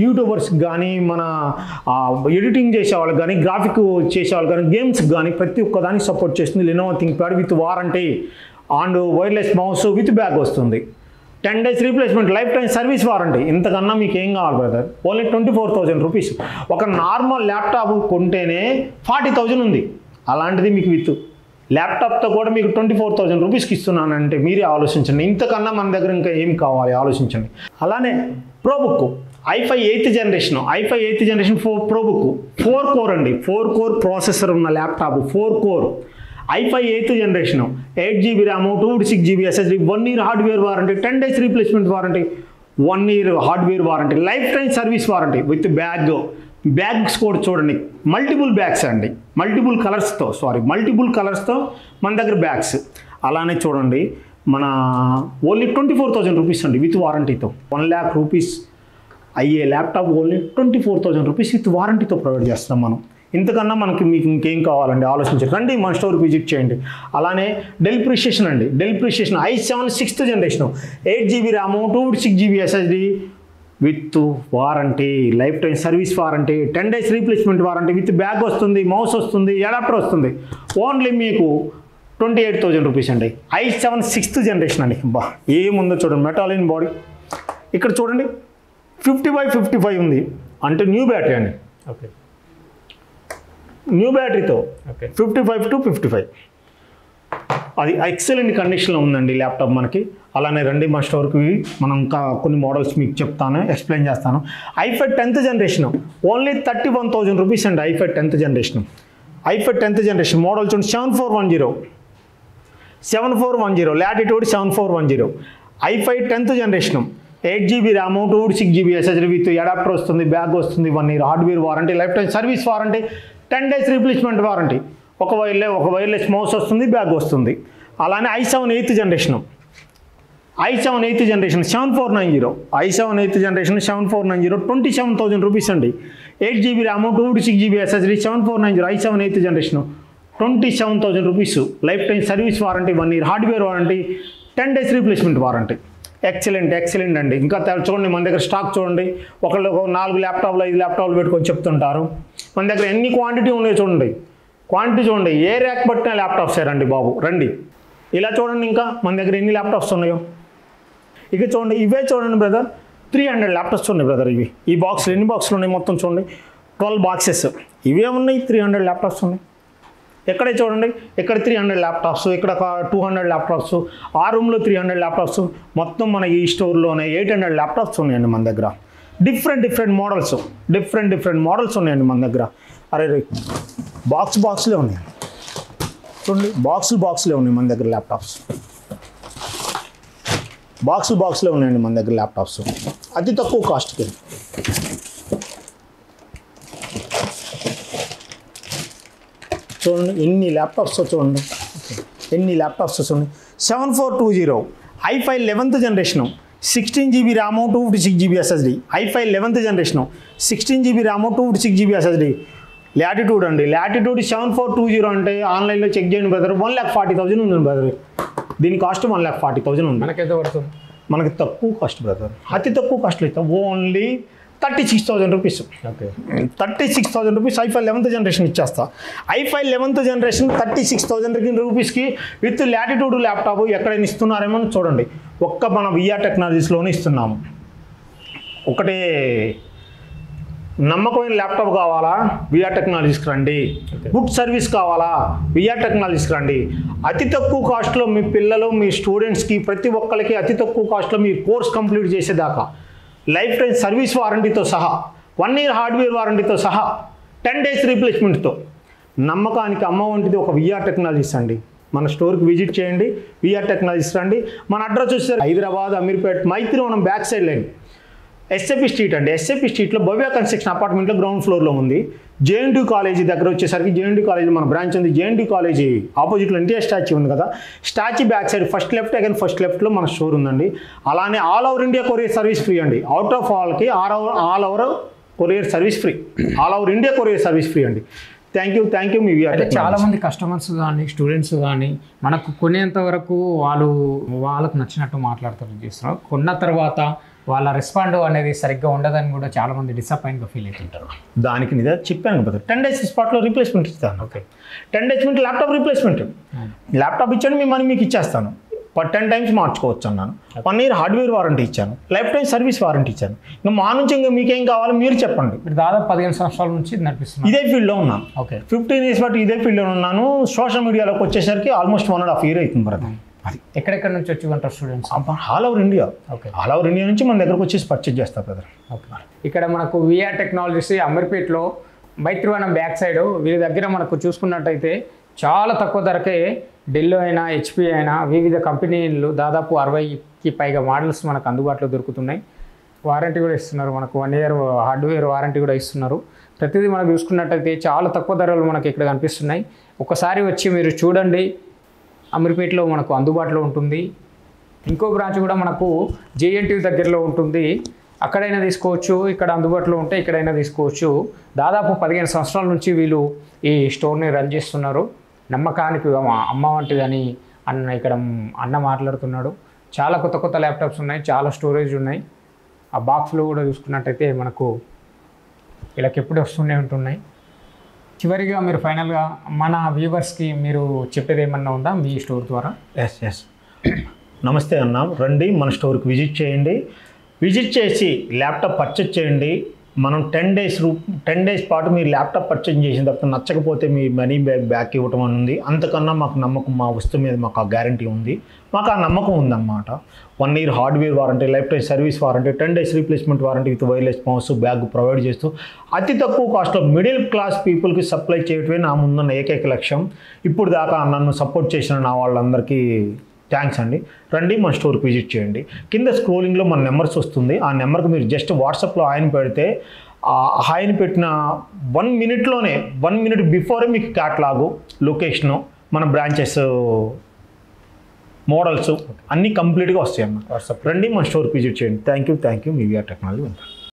YouTubers కానీ మన ఆ, ఎడిటింగ్ చేసే వాళ్ళకి కానీ గ్రాఫిక్ చేసే వాళ్ళకి కానీ గేమ్స్ కానీ ప్రతి ఒక్క దానికి సపోర్ట్ చేస్తుంది Lenovo ThinkPad with warranty and wireless mouse with bag వస్తుంది ten days replacement lifetime service warranty ఇంతకన్నా మీకు ఏం కావాలి brother only twenty four thousand rupees ఒక నార్మల్ ల్యాప్టాప్ కొంటేనే ఫార్టీ థౌజండ్ ఉంది అలాంటిది మీకు విత్ ల్యాప్టాప్తో కూడా మీకు ట్వంటీ ఫోర్ థౌజండ్ రూపీస్కి ఇస్తున్నానంటే మీరే ఆలోచించండి ఇంతకన్నా మన దగ్గర ఇంకా ఏం కావాలి ఆలోచించండి అలానే ProBook i five eighth generation i five eighth generation four ProBook four core అండి ఫోర్ కోర్ ప్రాసెసర్ ఉన్న laptop four core i five eighth generation eight GB RAM two six GB SSD one year hardware warranty ten days replacement warranty one year hardware warranty lifetime service warranty with bag bags కూడా చూడండి multiple bags అండి multiple కలర్స్తో sorry multiple కలర్స్తో మన దగ్గర bags అలానే చూడండి మన only twenty four thousand rupees అండి విత్ వారంటీతో వన్ ల్యాక్ రూపీస్ అయ్యే laptop only twenty four thousand rupees with వారంటీతో ప్రొవైడ్ చేస్తాం మనం ఇంతకన్నా మనకి మీకు ఇంకేం కావాలండి ఆలోచించండి రండి మన స్టోర్కి విజిట్ చేయండి అలానే డెల్ ప్రిషియేషన్ అండి Dell Precision i seven sixth generation eight GB RAM two six GB SSD with warranty lifetime service warranty ten days replacement warranty with bag వస్తుంది మౌస్ వస్తుంది అడాప్టర్ వస్తుంది ఓన్లీ మీకు twenty eight thousand rupees అండి i seven sixth generation అండి బా ఏముందో చూడండి మెటాలిన్ body ఇక్కడ చూడండి ఫిఫ్టీ బై ఫిఫ్టీ ఫైవ్ ఉంది అంటే న్యూ బ్యాటరీ అండి ఓకే న్యూ బ్యాటరీతో okay fifty five to fifty five అది ఎక్సలెంట్ కండిషన్లో ఉందండి ల్యాప్టాప్ మనకి అలానే రండి మా స్టోర్కి మనం ఇంకా కొన్ని మోడల్స్ మీకు చెప్తాను ఎక్స్ప్లెయిన్ చేస్తాను i five tenth generation only thirty one thousand rupees అండి i five tenth generation i five tenth generation model చూడండి seven four one zero seven four one zero Latitude seven four one zero i five tenth generation eight GB RAM two six GB SSD with adapter వస్తుంది bag వస్తుంది one year hardware warranty lifetime service warranty ten days replacement warranty ఒక wireless ఒక wireless mouse వస్తుంది bag వస్తుంది అలానే I seven eighth generation i seven eighth generation seven four nine zero i seven eighth generation seven four nine zero twenty seven thousand rupees అండి eight GB RAM two six GB SSD seven four nine zero i seven eighth generation twenty seven thousand rupees lifetime service warranty one year hardware warranty ten days replacement warranty excellent excellent అండి ఇంకా తె- చూడండి మన దగ్గర stock చూడండి ఒకళ్ళు ఒక నాలుగు ల్యాప్టాప్లు ఐదు ల్యాప్టాప్లు పెట్టుకొని చెప్తుంటారు మన దగ్గర ఎన్ని క్వాంటిటీ ఉన్నాయో చూడండి క్వాంటిటీ చూడండి ఏ ర్యాక్ పట్టిన ల్యాప్టాప్స్ రండి బాబు రండి ఇలా చూడండి ఇంకా మన దగ్గర ఎన్ని ల్యాప్టాప్స్ ఉన్నాయో ఇక చూడండి ఇవే చూడండి బ్రదర్ త్రీ హండ్రెడ్ ల్యాప్టాప్స్ ఉన్నాయి బ్రదర్ ఇవి ఈ బాక్స్లు ఎన్ని బాక్స్లు ఉన్నాయి మొత్తం చూడండి ట్వెల్వ్ బాక్సెస్ ఇవే ఉన్నాయి త్రీ హండ్రెడ్ ల్యాప్టాప్స్ ఉన్నాయి ఎక్కడే చూడండి ఇక్కడ త్రీ హండ్రెడ్ ల్యాప్టాప్స్ ఇక్కడ ఒక టూ హండ్రెడ్ ల్యాప్టాప్స్ ఆ రూమ్లో త్రీ హండ్రెడ్ ల్యాప్టాప్స్ మొత్తం మన ఈ స్టోర్లోనే ఎయిట్ హండ్రెడ్ ల్యాప్టాప్స్ ఉన్నాయండి మన దగ్గర different different models different different models ఉన్నాయండి మన దగ్గర అరే రే బాక్స్ బాక్స్లే ఉన్నాయి చూడండి బాక్సులు బాక్స్లే ఉన్నాయి మన దగ్గర ల్యాప్టాప్స్ బాక్సులు బాక్స్లే ఉన్నాయండి మన దగ్గర ల్యాప్టాప్స్ అతి తక్కువ కాస్ట్కి చూడండి ఎన్ని ల్యాప్టాప్స్ చూడండి ఎన్ని ల్యాప్టాప్స్ చూడండి seven four two zero i five eleventh generation sixteen GB RAM two fifty six GB SSD i five eleventh generation sixteen GB RAM two fifty six GB SSD Latitude అండి Latitude seven four two zero అంటే ఆన్లైన్లో check చేయండి brother one lakh forty thousand ఉంది brother దీని cost one lakh forty thousand ఉంది మనకైతే పడుతుంది మనకి తక్కువ కాస్ట్ బ్రదర్ అతి తక్కువ కాస్ట్లో ఇస్తాం only thirty six thousand rupees okay thirty six thousand rupees i five eleventh generation ఇచ్చేస్తా i five eleventh generation thirty six thousand రూపీస్కి విత్ లాటిట్యూడ్ ల్యాప్టాప్ ఎక్కడైనా ఇస్తున్నారేమో అని చూడండి ఒక్క మన విఆర్ టెక్నాలజీస్లోనే ఇస్తున్నాము ఒకటే నమ్మకమైన ల్యాప్టాప్ కావాలా విఆర్ టెక్నాలజీస్కి రండి గుడ్ సర్వీస్ కావాలా విఆర్ టెక్నాలజీస్కి రండి అతి తక్కువ కాస్ట్లో మీ పిల్లలు మీ స్టూడెంట్స్కి ప్రతి ఒక్కరికి అతి తక్కువ కాస్ట్లో మీ కోర్స్ కంప్లీట్ చేసేదాకా లైఫ్ టైం సర్వీస్ వారంటీతో సహా వన్ ఇయర్ హార్డ్వేర్ వారంటీతో సహా టెన్ డేస్ రీప్లేస్మెంట్తో నమ్మకానికి అమ్మ వంటిది ఒక విఆర్ టెక్నాలజీస్ అండి మన స్టోర్కి విజిట్ చేయండి విఆర్ టెక్నాలజీస్ రండి మన అడ్రస్ వచ్చేసరికి Hyderabad Ameerpet Maitrivanam back side lane SAP street అండి ఎస్ఏపి స్ట్రీట్లో భవ్య కన్స్ట్రక్షన్ అపార్ట్మెంట్లో గ్రౌండ్ ఫ్లోర్లో ఉంది జేఎన్టీ కాలేజీ దగ్గర వచ్చేసరికి జేఎన్టీ కాలేజీ మన బ్రాంచ్ ఉంది జేఎన్టీ కాలేజీ ఆపోజిట్లో ఎన్టీఆర్ స్టాచ్యూ ఉంది కదా statue back side first left again first లెఫ్ట్లో మన స్టోర్ ఉందండి అలానే all over India courier service free అండి అవుట్ ఆఫ్ ఆల్కి all over all over courier service free all over India courier service free అండి థ్యాంక్ యూ థ్యాంక్ యూ మీ VR అంటే చాలా మంది కస్టమర్స్ కానీ స్టూడెంట్స్ కానీ మనకు కొనేంత వరకు వాళ్ళు వాళ్ళకు నచ్చినట్టు మాట్లాడతారు చేస్తున్నారు కొన్న తర్వాత వాళ్ళ రెస్పాండ్ అనేది సరిగ్గా ఉండదని కూడా చాలా మంది డిసప్పాయింట్గా ఫీల్ అవుతుంటారు దానికి నిజం చెప్పాను కదా టెన్ డేస్ స్పాట్లో రీప్లేస్మెంట్ ఇస్తాను ఓకే టెన్ డేస్ మీకు ల్యాప్టాప్ రీప్లేస్మెంట్ ల్యాప్టాప్ ఇచ్చాను మీ మనీ మీకు ఇచ్చేస్తాను పర్ టెన్ టైమ్స్ మార్చుకోవచ్చు అన్నాను వన్ ఇయర్ హార్డ్వేర్ వారంటీ ఇచ్చాను లైఫ్ టైం సర్వీస్ వారంటీ ఇచ్చాను ఇంకా మా నుంచి ఇంకా మీకేం కావాలో మీరు చెప్పండి మీరు దాదాపు పదిహేను సంవత్సరాల నుంచి ఇది నడిపిస్తున్నారు ఇదే ఫీల్డ్లో ఉన్నాను ఓకే ఫిఫ్టీన్ ఇయర్స్ బట్టి ఇదే ఫీల్డ్లో ఉన్నాను సోషల్ మీడియాలోకి వచ్చేసరికి almost one and half year అవుతుంది బ్రదర్ అది ఎక్కడెక్కడ నుంచి వచ్చి ఉంటారు students all over India okay all over India నుంచి మన దగ్గరకు వచ్చేసి పర్చేజ్ చేస్తారు బ్రదర్ ఓకే ఇక్కడ మనకు విఆర్ టెక్నాలజీస్ అమీర్పేట్లో మైత్రివనం బ్యాక్ సైడ్ వీరి దగ్గర మనకు చూసుకున్నట్టయితే చాలా తక్కువ ధరకే డెల్ అయినా హెచ్పి అయినా వివిధ కంపెనీలు దాదాపు అరవైకి పైగా మోడల్స్ మనకు అందుబాటులో దొరుకుతున్నాయి వారంటీ కూడా ఇస్తున్నారు మనకు వన్ ఇయర్ హార్డ్వేర్ వారంటీ కూడా ఇస్తున్నారు ప్రతిదీ మనకు చూసుకున్నట్టయితే చాలా తక్కువ ధరలు మనకి ఇక్కడ కనిపిస్తున్నాయి ఒకసారి వచ్చి మీరు చూడండి అమీర్పేటలో మనకు అందుబాటులో ఉంటుంది ఇంకో బ్రాంచ్ కూడా మనకు జేఎన్టీ దగ్గరలో ఉంటుంది అక్కడైనా తీసుకోవచ్చు ఇక్కడ అందుబాటులో ఉంటే ఇక్కడైనా తీసుకోవచ్చు దాదాపు పదిహేను సంవత్సరాల నుంచి వీళ్ళు ఈ స్టోర్ని రన్ చేస్తున్నారు నమ్మకానికి అమ్మ- అమ్మ వంటిదని అన్న ఇక్కడ అన్న మాట్లాడుతున్నాడు చాలా కొత్త కొత్త ల్యాప్టాప్స్ ఉన్నాయి చాలా స్టోరేజ్ ఉన్నాయి ఆ బాక్స్లో కూడా చూసుకున్నట్టయితే మనకు వీళ్ళకి ఎప్పుడు వస్తూనే ఉంటున్నాయి చివరిగా మీరు ఫైనల్గా మన వ్యూవర్స్కి మీరు చెప్పేది ఏమన్నా ఉందా మీ స్టోర్ ద్వారా ఎస్ ఎస్ నమస్తే అన్న రండి మన స్టోర్కి విజిట్ చేయండి విజిట్ చేసి ల్యాప్టాప్ పర్చేజ్ చేయండి మనం టెన్ డేస్ రూ టెన్ డేస్ పాటు మీరు ల్యాప్టాప్ పర్చేజ్ చేసిన తర్వాత నచ్చకపోతే మీ మనీ బ్యాక్ బ్యాక్ ఇవ్వటం అని ఉంది అంతకన్నా మాకు నమ్మకం మా వస్తువు మీద మాకు ఆ గ్యారంటీ ఉంది మాకు ఆ నమ్మకం ఉందన్నమాట one year hardware warranty lifetime service warranty ten days replacement warranty with wireless mouse bag provide చేస్తూ అతి తక్కువ కాస్ట్లో మిడిల్ క్లాస్ పీపుల్కి సప్లై చేయటమే నా ముందున్న ఏకైక లక్ష్యం ఇప్పుడు దాకా నన్ను సపోర్ట్ చేసిన నా వాళ్ళందరికీ థ్యాంక్స్ అండి రండి మన స్టోర్కి విజిట్ చేయండి కింద స్క్రోలింగ్లో మన నెంబర్స్ వస్తుంది ఆ నెంబర్కి మీరు జస్ట్ వాట్సాప్లో ఆయన పెడితే ఆ ఆయన పెట్టిన వన్ మినిట్లోనే వన్ మినిట్ బిఫోరే మీకు క్యాట్లాగు లొకేషను మన బ్రాంచెస్ మోడల్స్ అన్నీ కంప్లీట్గా వస్తాయి అన్న వాట్సాప్ రండి మన స్టోర్కి విజిట్ చేయండి థ్యాంక్ యూ థ్యాంక్ యూ మీ విఆర్ టెక్నాలజీ